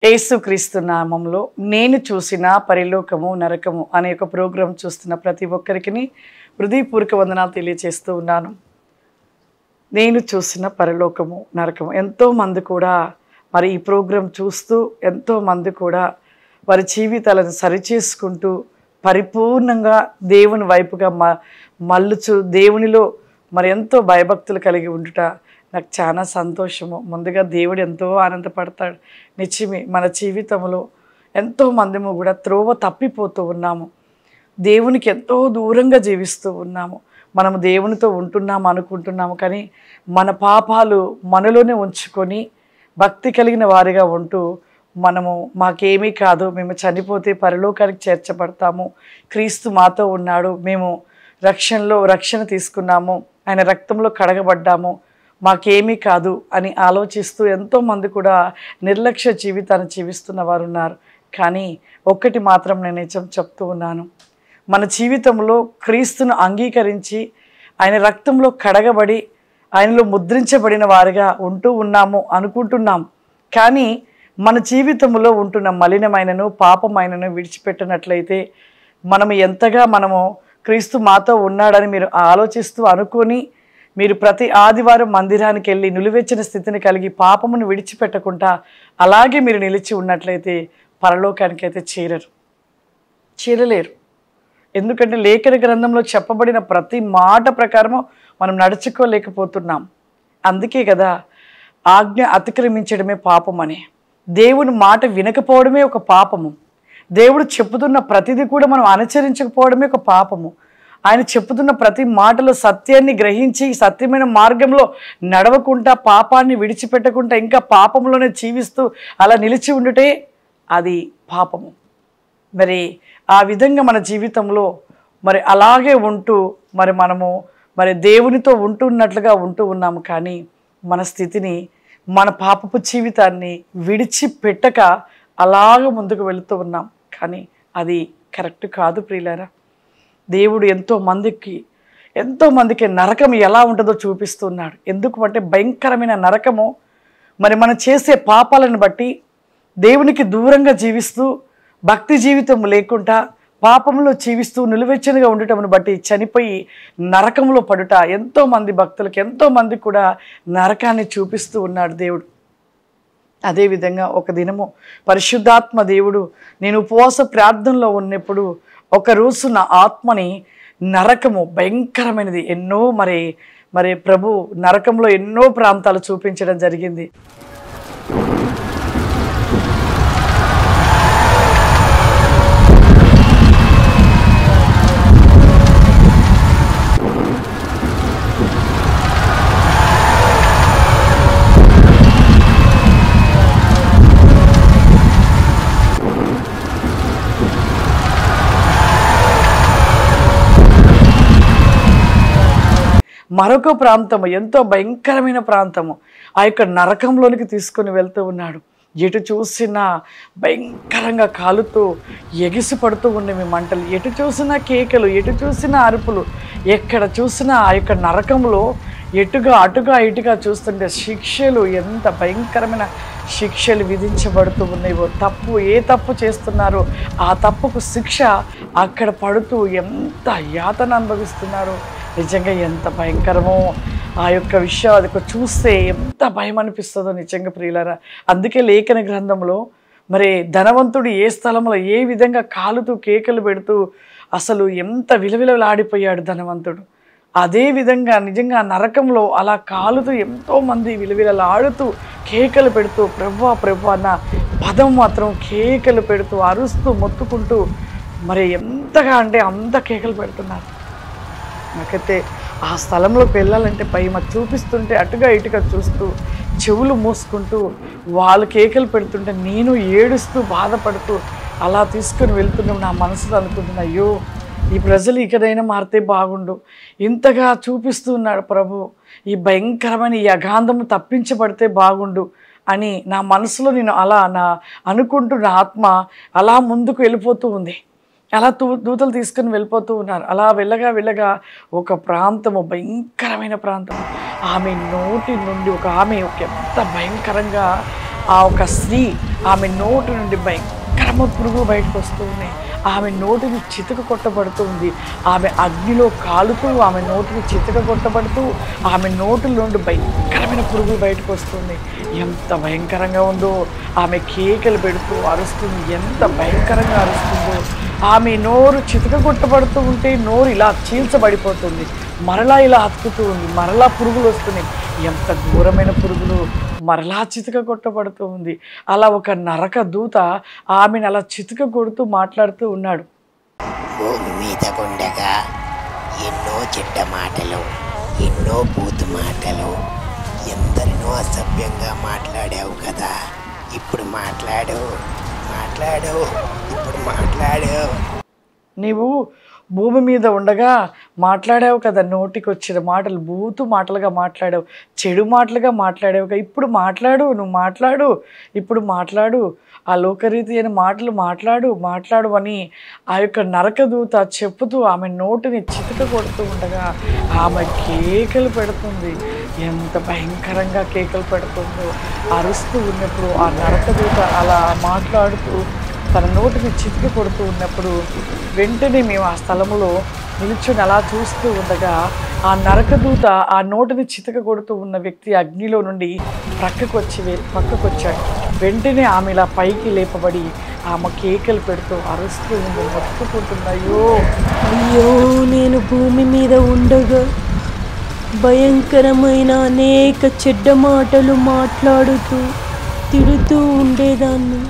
యేసుక్రీస్తు నామంలో నేను చూసిన పరిలోకము నరకము అనే ఒక ప్రోగ్రాం చూస్తున్న ప్రతి ఒక్కరికి హృదయపూర్వక వందనాలు తెలియజేస్తూ ఉన్నాను నేను చూసిన పరలోకము నరకము ఎంతో మంది కూడా మరి ఈ ప్రోగ్రాం చూస్తూ ఎంతో మంది కూడా వారి జీవితాలను సరిచేసుకుంటూ పరిపూర్ణంగా దేవుని వైపుగా మ మల్లుచు దేవునిలో మరి ఎంతో భయభక్తులు కలిగి ఉండుట నాకు చాలా సంతోషము ముందుగా దేవుడు ఎంతో ఆనందపడతాడు నిజమే మన జీవితంలో ఎంతో మందిము కూడా త్రోవ తప్పిపోతూ ఉన్నాము దేవునికి ఎంతో దూరంగా జీవిస్తూ ఉన్నాము మనము దేవునితో ఉంటున్నాము అనుకుంటున్నాము కానీ మన పాపాలు మనలోనే ఉంచుకొని భక్తి కలిగిన వారిగా ఉంటూ మనము మాకేమీ కాదు మేము చనిపోతే పరలోకానికి చేర్చబడతాము క్రీస్తు మాతో ఉన్నాడు మేము రక్షణలో రక్షణ తీసుకున్నాము ఆయన రక్తంలో కడగబడ్డాము మాకేమీ కాదు అని ఆలోచిస్తూ ఎంతోమంది కూడా నిర్లక్ష్య జీవితాన్ని జీవిస్తున్న వారు ఉన్నారు కానీ ఒక్కటి మాత్రం నేను నిజం చెప్తూ ఉన్నాను మన జీవితంలో క్రీస్తును అంగీకరించి ఆయన రక్తంలో కడగబడి ఆయనలో ముద్రించబడిన వారిగా ఉంటూ ఉన్నాము అనుకుంటున్నాం కానీ మన జీవితంలో ఉంటున్న మలినమైనను పాపమైనను విడిచిపెట్టినట్లయితే మనము ఎంతగా మనము క్రీస్తు మాతో ఉన్నాడని మీరు ఆలోచిస్తూ అనుకొని మీరు ప్రతి ఆదివారం మందిరానికి వెళ్ళి నిలువెచ్చిన స్థితిని కలిగి పాపమును విడిచిపెట్టకుండా అలాగే మీరు నిలిచి ఉన్నట్లయితే పరలోకానికి అయితే చేరరు చేరలేరు ఎందుకంటే లేఖన గ్రంథంలో చెప్పబడిన ప్రతి మాట ప్రకారము మనం నడుచుకోలేకపోతున్నాం అందుకే కదా ఆజ్ఞ అతిక్రమించడమే పాపమని దేవుని మాట వినకపోవడమే ఒక పాపము దేవుడు చెప్పుతున్న ప్రతిదీ కూడా మనం అనుసరించకపోవడమే ఒక పాపము ఆయన చెప్పుతున్న ప్రతి మాటలో సత్యాన్ని గ్రహించి సత్యమైన మార్గంలో నడవకుండా పాపాన్ని విడిచిపెట్టకుండా ఇంకా పాపంలోనే జీవిస్తూ అలా నిలిచి ఉండుటే అది పాపము మరి ఆ విధంగా మన జీవితంలో మరి అలాగే ఉంటూ మరి మనము మరి దేవునితో ఉంటున్నట్లుగా ఉంటూ ఉన్నాము కానీ మన స్థితిని మన పాపపు జీవితాన్ని విడిచిపెట్టక అలాగ ముందుకు వెళుతూ ఉన్నాం కానీ అది కరెక్ట్ కాదు ప్రియులారా దేవుడు ఎంతో మందికి ఎంతో మందికి నరకం ఎలా ఉంటుందో చూపిస్తున్నాడు ఎందుకు అంటే భయంకరమైన నరకము మరి మనం చేసే పాపాలను బట్టి దేవునికి దూరంగా జీవిస్తూ భక్తి జీవితం లేకుండా పాపంలో జీవిస్తూ నిలువెచ్చనిగా ఉండటమును బట్టి చనిపోయి నరకంలో పడుట ఎంతో మంది భక్తులకు ఎంతో మంది కూడా నరకాన్ని చూపిస్తూ ఉన్నాడు దేవుడు అదేవిధంగా ఒక దినము పరిశుద్ధాత్మ దేవుడు నేను ఉపవాస ప్రార్థనలో ఉన్నప్పుడు ఒక రోజు నా ఆత్మని నరకము భయంకరమైనది ఎన్నో మరి మరి ప్రభు నరకంలో ఎన్నో ప్రాంతాలు చూపించడం జరిగింది మరొక ప్రాంతము ఎంతో భయంకరమైన ప్రాంతము ఆ యొక్క నరకంలోనికి తీసుకొని వెళ్తూ ఉన్నాడు ఎటు చూసినా భయంకరంగా కాలుతూ ఎగిసి పడుతూ ఉండేవి మంటలు ఎటు చూసినా కేకలు ఎటు చూసినా అరుపులు ఎక్కడ చూసినా ఆ యొక్క నరకంలో ఎటుగా అటుగా ఇటుగా చూస్తుంటే శిక్షలు ఎంత భయంకరమైన శిక్షలు విధించబడుతూ ఉన్నాయో తప్పు ఏ తప్పు చేస్తున్నారో ఆ తప్పుకు శిక్ష అక్కడ పడుతూ ఎంత యాతన అనుభవిస్తున్నారో నిజంగా ఎంత భయంకరమో ఆ యొక్క విషయం అది చూస్తే ఎంత భయం అనిపిస్తుందో నిజంగా ప్రియులరా అందుకే లేఖన గ్రంథంలో మరి ధనవంతుడు ఏ స్థలంలో ఏ విధంగా కాలుతూ కేకలు పెడుతూ అసలు ఎంత విలువిలలాడిపోయాడు ధనవంతుడు అదే విధంగా నిజంగా నరకంలో అలా కాలుతూ ఎంతోమంది విలువిలలాడుతూ కేకలు పెడుతూ ప్రభు ప్రభు అన్న పదం మాత్రం కేకలు పెడుతూ అరుస్తూ మొత్తుకుంటూ మరి ఎంతగా అంటే అంత కేకలు పెడుతున్నారు నాకైతే ఆ స్థలంలోకి వెళ్ళాలంటే భయం అది చూపిస్తుంటే అటుగా ఇటుగా చూస్తూ చెవులు మూసుకుంటూ వాళ్ళు కేకలు పెడుతుంటే నేను ఏడుస్తూ బాధపడుతూ అలా తీసుకొని వెళ్తున్నాం నా మనసులో అనుకుంటున్నా అయ్యో ఈ ప్రజలు ఇకదైనా మారితే బాగుండు ఇంతగా చూపిస్తూ ఉన్నాడు ప్రభు ఈ భయంకరమైన ఈ అగాంధము తప్పించబడితే బాగుండు అని నా మనసులో నేను అలా నా అనుకుంటున్న ఆత్మ అలా ముందుకు వెళ్ళిపోతూ ఉంది అలా తూ దూతలు తీసుకుని వెళ్ళిపోతూ ఉన్నారు అలా వెళ్ళగా వెళ్ళగా ఒక ప్రాంతము భయంకరమైన ప్రాంతం ఆమె నోటి నుండి ఒక ఆమె ఒక ఎంత భయంకరంగా ఆ ఒక స్త్రీ ఆమె నోటి నుండి భయంకరమ పురుగు బయటకు వస్తూ ఉన్నాయి ఆమె నోటిని చితక కొట్టబడుతూ ఉంది ఆమె అగ్నిలో కాలుతూ ఆమె నోటిని చితక కొట్టబడుతూ ఆమె నోటి నుండి భయంకరమైన పురుగులు బయటకు వస్తుంది ఎంత భయంకరంగా ఉందో ఆమె కేకలు పెడుతూ అరుస్తుంది ఎంత భయంకరంగా అరుస్తుందో ఆమె నోరు చితక కొట్టబడుతూ ఉంటే నోరు ఇలా చీల్చబడిపోతుంది మరలా ఇలా అతుకుతూ ఉంది మరలా పురుగులు వస్తున్నాయి ఎంత ఘోరమైన పురుగులు మరలా చితక కొట్టబడుతూ ఉంది అలా ఒక నరక దూత ఆమెను అలా చితక కొడుతూ మాట్లాడుతూ ఉన్నాడు భూమి మీద ఉండగా ఎన్నో చెడ్డ మాటలు ఎన్నో బూతు మాటలు ఎందరినో అసభ్యంగా మాట్లాడావు కదా ఇప్పుడు మాట్లాడు మాట్లాడు ఇప్పుడు మాట్లాడు నీవు భూమి మీద ఉండగా మాట్లాడావు కదా నోటికి వచ్చిన మాటలు బూతు మాటలుగా మాట్లాడావు చెడు మాటలుగా మాట్లాడావు కదా ఇప్పుడు మాట్లాడు నువ్వు మాట్లాడు ఇప్పుడు మాట్లాడు ఆ లోకరీతి అయిన మాటలు మాట్లాడు మాట్లాడు అని ఆ యొక్క నరకదూత చెప్పుతూ ఆమె నోటిని చితక కొడుతూ ఉండగా ఆమె కేకలు పెడుతుంది ఎంత భయంకరంగా కేకలు పెడుతుందో అరుస్తూ ఉన్నప్పుడు ఆ నరకదూత అలా మాట్లాడుతూ తన నోటిని చితికి కొడుతూ ఉన్నప్పుడు వెంటనే మేము ఆ స్థలములో నిల్చుని అలా చూస్తూ ఉండగా ఆ నరకదూత ఆ నోటిని చితక కొడుతూ ఉన్న వ్యక్తి అగ్నిలో నుండి ప్రక్కకు వచ్చి వే- పక్కకు వచ్చాడు వెంటనే ఆమె ఇలా పైకి లేపబడి ఆమె కేకలు పెడుతూ అరుస్తూ ఉంది మొత్తుకుంటున్నాయో అయ్యో నేను భూమి మీద ఉండగా భయంకరమైన అనేక చెడ్డ మాటలు మాట్లాడుతూ తిడుతూ ఉండేదాన్ని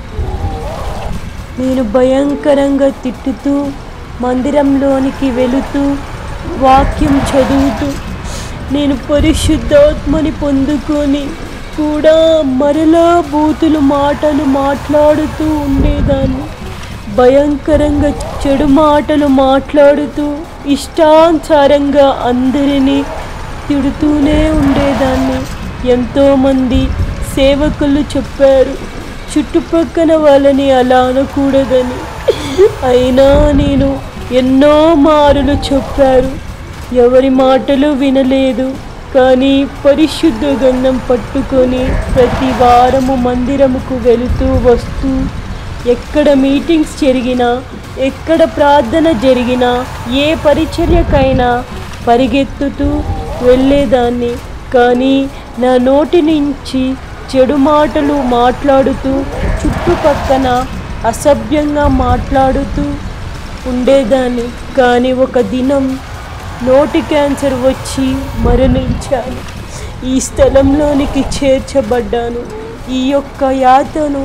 నేను భయంకరంగా తిట్టుతూ మందిరంలోనికి వెళుతూ వాక్యం చదువుతూ నేను పరిశుద్ధాత్మని పొందుకొని కూడా మరలా బూతులు మాటలు మాట్లాడుతూ ఉండేదాన్ని భయంకరంగా చెడు మాటలు మాట్లాడుతూ ఇష్టానుసారంగా అందరినీ తిడుతూనే ఉండేదాన్ని ఎంతోమంది సేవకులు చెప్పారు చుట్టుపక్కన వాళ్ళని అలా అనకూడదని అయినా నేను ఎన్నో మారులు చెప్పారు ఎవరి మాటలు వినలేదు కానీ పరిశుద్ధ గంధం పట్టుకొని ప్రతి వారము మందిరముకు వెళుతూ వస్తూ ఎక్కడ మీటింగ్స్ జరిగినా ఎక్కడ ప్రార్థన జరిగినా ఏ పరిచర్యకైనా పరిగెత్తుతూ వెళ్ళేదాన్ని కానీ నా నోటి నుంచి చెడు మాటలు మాట్లాడుతూ చుట్టుపక్కన అసభ్యంగా మాట్లాడుతూ ఉండేదాన్ని కానీ ఒక దినం నోటి క్యాన్సర్ వచ్చి మరణించాను ఈ స్థలంలోనికి చేర్చబడ్డాను ఈ యొక్క యాతను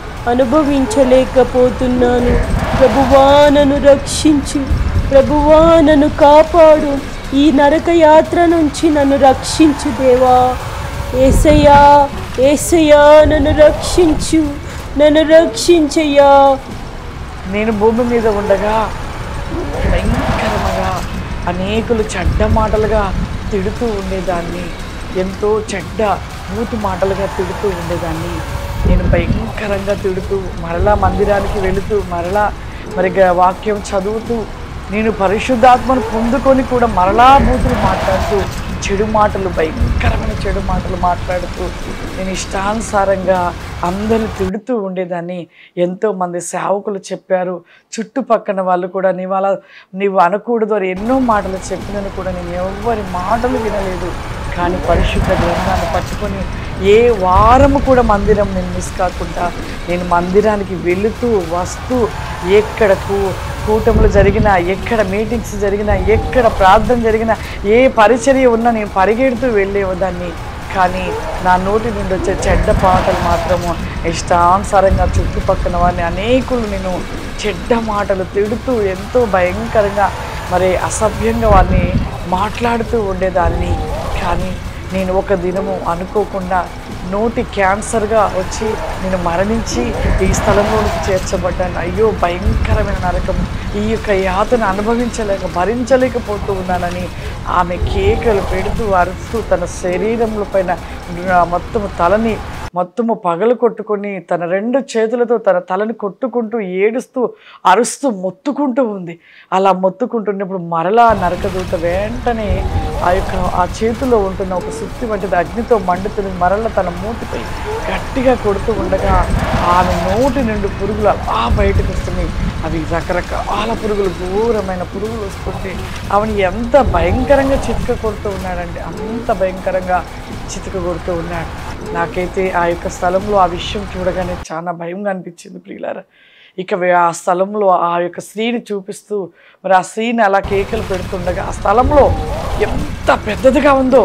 అనుభవించలేకపోతున్నాను ప్రభువా నన్ను రక్షించు ప్రభువా నన్ను కాపాడు ఈ నరక యాత్ర నుంచి నన్ను రక్షించు దేవా ఏసయ్యా ఏసయ్యా నన్ను రక్షించు నన్ను రక్షించయ్యా నేను భూమి మీద ఉండగా భయంకరముగా అనేకులు చెడ్డ మాటలుగా తిడుతూ ఉండేదాన్ని ఎంతో చెడ్డ బూతు మాటలుగా తిడుతూ ఉండేదాన్ని నేను భయంకరంగా తిడుతూ మరలా మందిరానికి వెళుతూ మరలా మరి గ- వాక్యం చదువుతూ నేను పరిశుద్ధాత్మను పొందుకొని కూడా మరలా బూతులు మాట్లాడుతూ చెడు మాటలు భయంకరమైన చెడు మాటలు మాట్లాడుతూ నేను ఇష్టానుసారంగా అందరూ తిడుతూ ఉండేదాన్ని ఎంతోమంది సేవకులు చెప్పారు చుట్టుపక్కన వాళ్ళు కూడా నీవు అలా నీవు అనకూడదు అని ఎన్నో మాటలు చెప్పినను కూడా నేను ఎవ్వరి మాటలు వినలేదు కానీ పరిశుద్ధ గ్రంథాన్ని పట్టుకొని ఏ వారము కూడా మందిరం నేను మిస్ కాకుండా నేను మందిరానికి వెళుతూ వస్తూ ఎక్కడ కూ- కూటములు జరిగినా ఎక్కడ మీటింగ్స్ జరిగినా ఎక్కడ ప్రార్థన జరిగినా ఏ పరిచర్య ఉన్నా నేను పరిగెడుతూ వెళ్ళేదాన్ని కానీ నా నోటి నుండి వచ్చే చెడ్డ పాటలు మాత్రము ఇష్టానుసారంగా చుట్టుపక్కల వారిని అనేకులు నేను చెడ్డ మాటలు తిడుతూ ఎంతో భయంకరంగా మరి అసభ్యంగా వారిని మాట్లాడుతూ ఉండేదాన్ని కానీ నేను ఒక దినము అనుకోకుండా నోటి క్యాన్సర్గా వచ్చి నేను మరణించి ఈ స్థలంలోనికి చేర్చబడ్డాను అయ్యో భయంకరమైన నరకం ఈ యొక్క యాతను అనుభవించలేక భరించలేకపోతూ ఉన్నానని ఆమె కేకలు పెడుతూ అరుస్తూ తన శరీరంలో పైన ఉన్న మొత్తము తలని మొత్తము పగలు కొట్టుకొని తన రెండు చేతులతో తన తలని కొట్టుకుంటూ ఏడుస్తూ అరుస్తూ మొత్తుకుంటూ ఉంది అలా మొత్తుకుంటున్నప్పుడు మరలా నరకదూత వెంటనే ఆ యొక్క ఆ చేతిలో ఉంటున్న ఒక సుత్తి వంటిది అగ్నితో మండుతున్న మరల తన మూతిపై గట్టిగా కొడుతూ ఉండగా ఆమె నోటి నుండి పురుగులు అలా బయటకు వస్తున్నాయి అవి రకరకాల పురుగులు ఘోరమైన పురుగులు వస్తుంటే ఆమెను ఎంత భయంకరంగా చితక కొడుతూ ఉన్నాడండి అంత భయంకరంగా చితక కొడుతూ ఉన్నాడు నాకైతే ఆ యొక్క స్థలంలో ఆ విషయం చూడగానే చాలా భయంగా అనిపించింది ప్రియులారా ఇక వే- ఆ స్థలంలో ఆ యొక్క స్త్రీని చూపిస్తూ మరి ఆ స్త్రీని అలా కేకలు పెడుతుండగా ఆ స్థలంలో ఎంత పెద్దదిగా ఉందో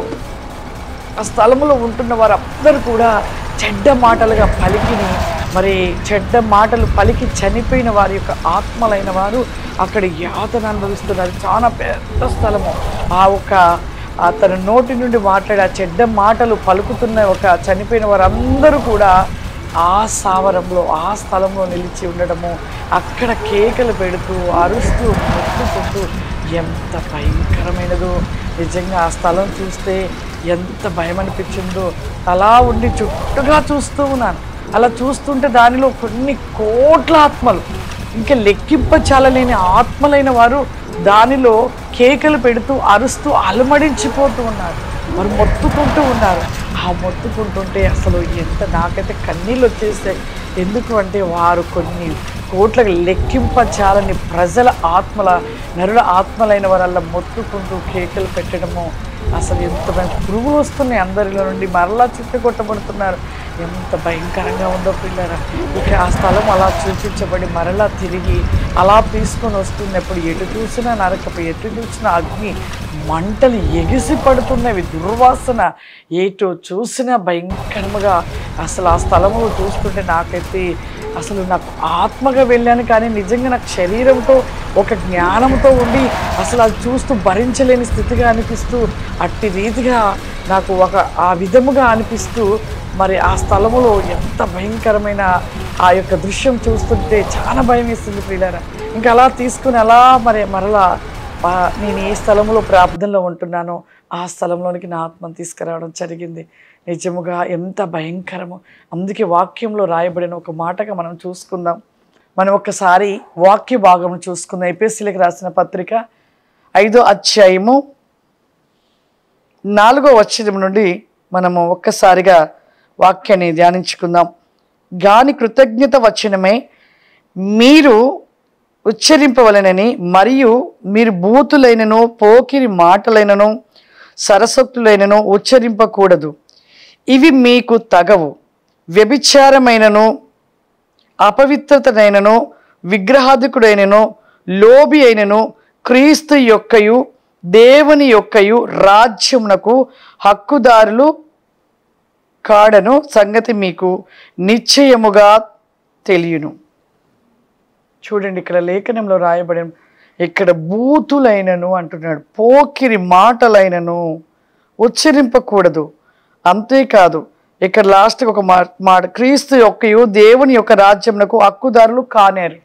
ఆ స్థలంలో ఉంటున్న వారందరూ కూడా చెడ్డ మాటలుగా పలికిని మరి చెడ్డ మాటలు పలికి చనిపోయిన వారి యొక్క ఆత్మలైన వారు అక్కడ యాతన అనుభవిస్తున్నారు చాలా పెద్ద స్థలము ఆ ఒక అతని నోటి నుండి మాట్లాడే ఆ చెడ్డ మాటలు పలుకుతున్న ఒక చనిపోయిన వారందరూ కూడా ఆ స్థావరంలో ఆ స్థలంలో నిలిచి ఉండడము అక్కడ కేకలు పెడుతూ అరుస్తూ మొత్తుకుంటూ ఎంత భయంకరమైనదో నిజంగా ఆ స్థలం చూస్తే ఎంత భయం అనిపించిందో అలా ఉండి చుట్టుగా చూస్తూ ఉన్నాను అలా చూస్తుంటే దానిలో కొన్ని కోట్ల ఆత్మలు ఇంకా లెక్కింప చాలలేని ఆత్మలైన వారు దానిలో కేకలు పెడుతూ అరుస్తూ అలమడించిపోతూ ఉన్నారు వారు మొత్తుకుంటూ ఉన్నారు ఆ మొత్తుకుంటుంటే అసలు ఎంత నాకైతే కన్నీళ్ళు వచ్చేస్తాయి ఎందుకు అంటే వారు కొన్ని కోట్లకు లెక్కింపచాలని ప్రజల ఆత్మల నరుల ఆత్మలైన వారల్లా మొత్తుకుంటూ కేకలు పెట్టడము అసలు ఎంత భయం- పురుగులు వస్తున్నాయి అందరిలో నుండి మరలా చిత్త కొట్టబడుతున్నారు ఎంత భయంకరంగా ఉందో పిల్లరా ఇక ఆ స్థలం అలా చూపించబడి మరలా తిరిగి అలా తీసుకొని వస్తున్నప్పుడు ఎటు చూసినా నరకపు ఎటు చూసినా అగ్ని మంటలు ఎగిసి పడుతున్నవి దుర్వాసన ఏటో చూసినా భయంకరముగా అసలు ఆ స్థలంలో చూస్తుంటే నాకైతే అసలు నాకు ఆత్మగా వెళ్ళాను కానీ నిజంగా నాకు శరీరంతో ఒక జ్ఞానంతో ఉండి అసలు అది చూస్తూ భరించలేని స్థితిగా అనిపిస్తూ అట్టి రీతిగా నాకు ఒక ఆ విధముగా అనిపిస్తూ మరి ఆ స్థలములో ఎంత భయంకరమైన ఆ యొక్క దృశ్యం చూస్తుంటే చాలా భయం వేస్తుంది ప్రియులారా ఇంకా అలా తీసుకుని అలా మరి మరలా ఆ, నేను ఏ స్థలంలో ప్రార్థనలో ఉంటున్నానో ఆ స్థలంలోనికి నా ఆత్మను తీసుకురావడం జరిగింది నిజముగా ఎంత భయంకరమో అందుకే వాక్యంలో రాయబడిన ఒక మాటగా మనం చూసుకుందాం మనం ఒక్కసారి వాక్య భాగం చూసుకుందాం ఎపిఎస్సీలకు రాసిన పత్రిక ఐదో అధ్యాయము నాలుగో వచనం నుండి మనము ఒక్కసారిగా వాక్యాన్ని ధ్యానించుకుందాం గాని కృతజ్ఞత వచనమే మీరు ఉచ్చరింపవలనని మరియు మీరు బూతులైనను పోకిరి మాటలైనను సరసక్తులైనను ఉచ్చరింపకూడదు ఇవి మీకు తగవు వ్యభిచారమైనను అపవిత్రతనైనను విగ్రహాధికుడైనను లోబి అయినను క్రీస్తు యొక్కయు దేవుని యొక్కయు రాజ్యమునకు హక్కుదారులు కాడను సంగతి మీకు నిశ్చయముగా తెలియను చూడండి ఇక్కడ లేఖనంలో రాయబడిన ఇక్కడ బూతులైనను అంటున్నాడు పోకిరి మాటలైనను ఉచ్చరింపకూడదు అంతేకాదు ఇక్కడ లాస్ట్కి ఒక మా మాట క్రీస్తు యొక్కయు దేవుని యొక్క రాజ్యమునకు హక్కుదారులు కానేరు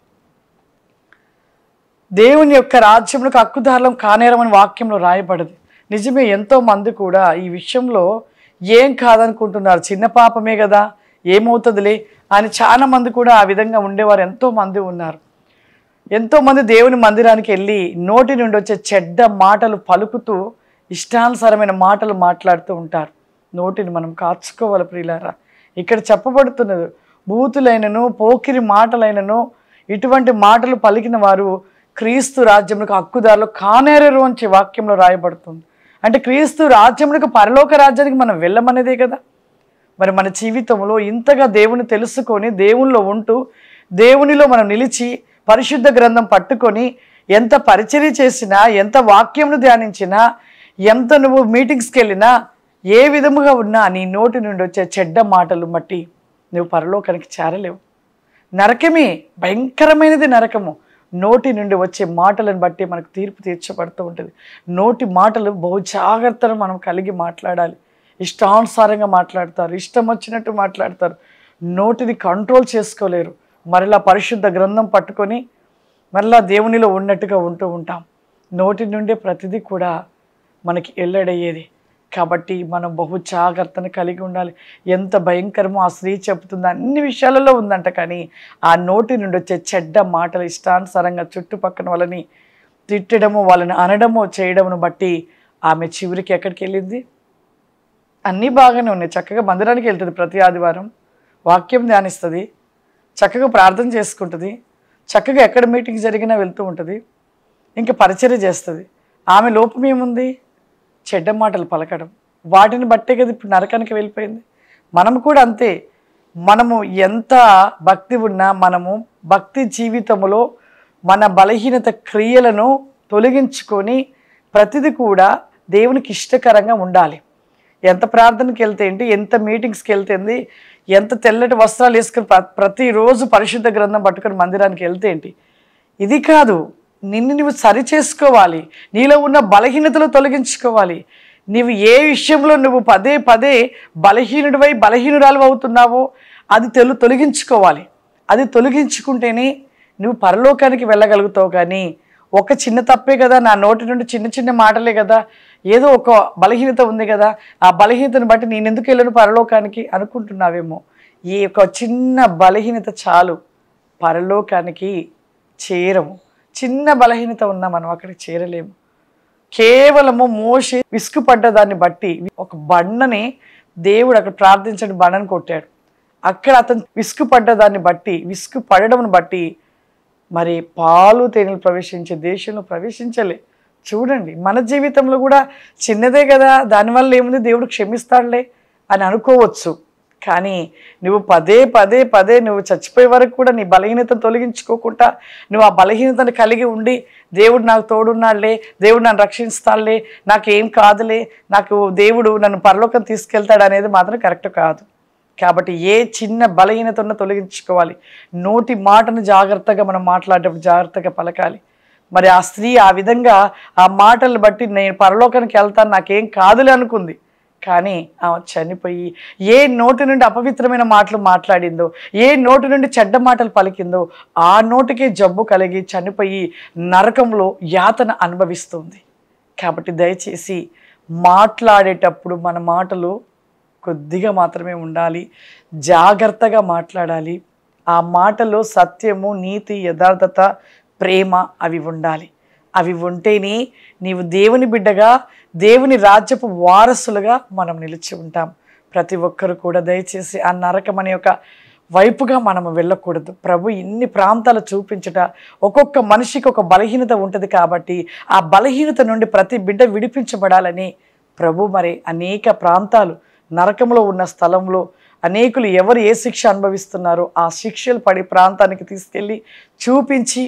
దేవుని యొక్క రాజ్యములకు హక్కుదారులం కానేరమని వాక్యంలో రాయబడదు నిజమే ఎంతో మంది కూడా ఈ విషయంలో ఏం కాదనుకుంటున్నారు చిన్న పాపమే కదా ఏమవుతుందిలే అని చాలా మంది కూడా ఆ విధంగా ఉండేవారు ఎంతో మంది ఉన్నారు ఎంతో మంది దేవుని మందిరానికి వెళ్ళి నోటి నుండి వచ్చే చెడ్డ మాటలు పలుకుతూ ఇష్టానుసారమైన మాటలు మాట్లాడుతూ ఉంటారు నోటిని మనం కాచుకోవాలి ప్రియులారా ఇక్కడ చెప్పబడుతున్నది బూతులైనను పోకిరి మాటలైనను ఇటువంటి మాటలు పలికిన వారు క్రీస్తు రాజ్యములకు హక్కుదారులు కానేరరు అని వాక్యంలో రాయబడుతుంది అంటే క్రీస్తు రాజ్యములకు పరలోక రాజ్యానికి మనం వెళ్ళమనేదే కదా మరి మన జీవితంలో ఇంతగా దేవుని తెలుసుకొని దేవునిలో ఉంటూ దేవునిలో మనం నిలిచి పరిశుద్ధ గ్రంథం పట్టుకొని ఎంత పరిచర్య చేసినా ఎంత వాక్యంను ధ్యానించినా ఎంత నువ్వు మీటింగ్స్కి వెళ్ళినా ఏ విధముగా ఉన్నా నీ నోటి నుండి వచ్చే చెడ్డ మాటలు బట్టి నువ్వు పరలోకానికి చేరలేవు నరకమే భయంకరమైనది నరకము నోటి నుండి వచ్చే మాటలను బట్టి మనకు తీర్పు తీర్చబడుతూ ఉంటుంది నోటి మాటలు బహు జాగ్రత్తను మనం కలిగి మాట్లాడాలి ఇష్టానుసారంగా మాట్లాడతారు ఇష్టం వచ్చినట్టు మాట్లాడతారు నోటిని కంట్రోల్ చేసుకోలేరు మరలా పరిశుద్ధ గ్రంథం పట్టుకొని మరలా దేవునిలో ఉన్నట్టుగా ఉంటూ ఉంటాం నోటి నుండే ప్రతిదీ కూడా మనకి ఎల్లడయ్యేది కాబట్టి మనం బహు జాగ్రత్తను కలిగి ఉండాలి ఎంత భయంకరమో ఆ స్త్రీ చెబుతుంది అన్ని విషయాలలో ఉందంట కానీ ఆ నోటి నుండి వచ్చే చెడ్డ మాటలు ఇష్టానుసారంగా చుట్టుపక్కన వాళ్ళని తిట్టడము వాళ్ళని అనడము చేయడమును బట్టి ఆమె చివరికి ఎక్కడికి వెళ్ళింది అన్నీ బాగానే ఉన్నాయి చక్కగా మందిరానికి వెళ్తుంది ప్రతి ఆదివారం వాక్యం ధ్యానిస్తుంది చక్కగా ప్రార్థన చేసుకుంటుంది చక్కగా ఎక్కడ మీటింగ్ జరిగినా వెళ్తూ ఉంటుంది ఇంకా పరిచర్య చేస్తుంది ఆమె లోపం ఏముంది చెడ్డ మాటలు పలకడం వాటిని బట్టే కదా ఇప్పుడు నరకానికి వెళ్ళిపోయింది మనం కూడా అంతే మనము ఎంత భక్తి ఉన్నా మనము భక్తి జీవితంలో మన బలహీనత క్రియలను తొలగించుకొని ప్రతిదీ కూడా దేవునికి ఇష్టకరంగా ఉండాలి ఎంత ప్రార్థనకి వెళ్తే ఏంటి ఎంత మీటింగ్స్కి వెళ్తేంది ఎంత తెల్లటి వస్త్రాలు వేసుకుని ప్ర ప్రతిరోజు పరిశుద్ధ గ్రంథం పట్టుకొని మందిరానికి వెళ్తే ఏంటి ఇది కాదు నిన్ను నువ్వు సరి చేసుకోవాలి నీలో ఉన్న బలహీనతలు తొలగించుకోవాలి నీవు ఏ విషయంలో నువ్వు పదే పదే బలహీనుడివై బలహీనురాలు అవుతున్నావో అది తెలు తొలగించుకోవాలి అది తొలగించుకుంటేనే నువ్వు పరలోకానికి వెళ్ళగలుగుతావు కానీ ఒక చిన్న తప్పే కదా నా నోటి నుండి చిన్న చిన్న మాటలే కదా ఏదో ఒక బలహీనత ఉంది కదా ఆ బలహీనతను బట్టి నేను ఎందుకు వెళ్ళను పరలోకానికి అనుకుంటున్నావేమో ఈ యొక్క చిన్న బలహీనత చాలు పరలోకానికి చేరము చిన్న బలహీనత ఉన్నా మనం అక్కడికి చేరలేము కేవలము మోషే విసుగుపడ్డ దాన్ని బట్టి ఒక బండని దేవుడు అక్కడ ప్రార్థించని బండని కొట్టాడు అక్కడ అతను విసుగుపడ్డ దాన్ని బట్టి విసుగు పడడం బట్టి మరి పాలు తేనెలు ప్రవేశించే దేశంలో ప్రవేశించలే చూడండి మన జీవితంలో కూడా చిన్నదే కదా దానివల్ల ఏముంది దేవుడు క్షమిస్తాడులే అని అనుకోవచ్చు కానీ నువ్వు పదే పదే పదే నువ్వు చచ్చిపోయే వరకు కూడా నీ బలహీనతను తొలగించుకోకుండా నువ్వు ఆ బలహీనతను కలిగి ఉండి దేవుడు నాకు తోడున్నాడులే దేవుడు నన్ను రక్షిస్తాడులే నాకు ఏం కాదులే నాకు దేవుడు నన్ను పరలోకం తీసుకెళ్తాడు అనేది మాత్రం కరెక్ట్ కాదు కాబట్టి ఏ చిన్న బలహీనతను తొలగించుకోవాలి నోటి మాటను జాగ్రత్తగా మనం మాట్లాడేటప్పుడు జాగ్రత్తగా పలకాలి మరి ఆ స్త్రీ ఆ విధంగా ఆ మాటలు బట్టి నేను పరలోకానికి వెళ్తాను నాకేం కాదులే అనుకుంది కానీ ఆమె చనిపోయి ఏ నోటి నుండి అపవిత్రమైన మాటలు మాట్లాడిందో ఏ నోటి నుండి చెడ్డ మాటలు పలికిందో ఆ నోటికే జబ్బు కలిగి చనిపోయి నరకంలో యాతన అనుభవిస్తుంది కాబట్టి దయచేసి మాట్లాడేటప్పుడు మన మాటలు కొద్దిగా మాత్రమే ఉండాలి జాగ్రత్తగా మాట్లాడాలి ఆ మాటలో సత్యము నీతి యథార్థత ప్రేమ అవి ఉండాలి అవి ఉంటేనే నీవు దేవుని బిడ్డగా దేవుని రాజ్యపు వారసులుగా మనం నిలిచి ఉంటాం ప్రతి ఒక్కరు కూడా దయచేసి ఆ నరకం అనే ఒక వైపుగా మనము వెళ్ళకూడదు ప్రభు ఇన్ని ప్రాంతాలు చూపించుట ఒక్కొక్క మనిషికి ఒక బలహీనత ఉంటుంది కాబట్టి ఆ బలహీనత నుండి ప్రతి బిడ్డ విడిపించబడాలని ప్రభు మరి అనేక ప్రాంతాలు నరకంలో ఉన్న స్థలంలో అనేకులు ఎవరు ఏ శిక్ష అనుభవిస్తున్నారో ఆ శిక్షలు పడి ప్రాంతానికి తీసుకెళ్ళి చూపించి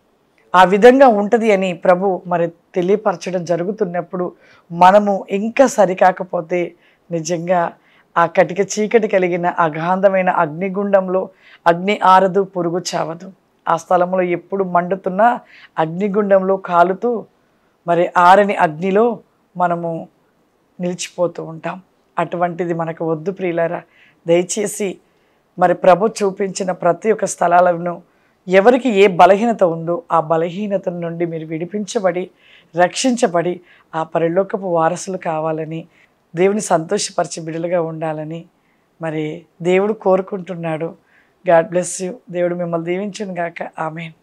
ఆ విధంగా ఉంటుంది అని ప్రభు మరి తెలియపరచడం జరుగుతున్నప్పుడు మనము ఇంకా సరికాకపోతే నిజంగా ఆ కటిక చీకటి కలిగిన అగాధమైన అగ్నిగుండంలో అగ్ని ఆరదు పురుగు చావదు ఆ స్థలంలో ఎప్పుడు మండుతున్న అగ్నిగుండంలో కాలుతూ మరి ఆరని అగ్నిలో మనము నిలిచిపోతూ ఉంటాం అటువంటిది మనకు వద్దు ప్రియులారా దయచేసి మరి ప్రభు చూపించిన ప్రతి ఒక్క స్థలాలను ఎవరికి ఏ బలహీనత ఉందో ఆ బలహీనత నుండి మీరు విడిపించబడి రక్షించబడి ఆ పరిలోకపు వారసులు కావాలని దేవుని సంతోషపరిచే బిడ్డలుగా ఉండాలని మరి దేవుడు కోరుకుంటున్నాడు గాడ్ బ్లెస్ యూ దేవుడు మిమ్మల్ని దీవించును గాక ఆమెన్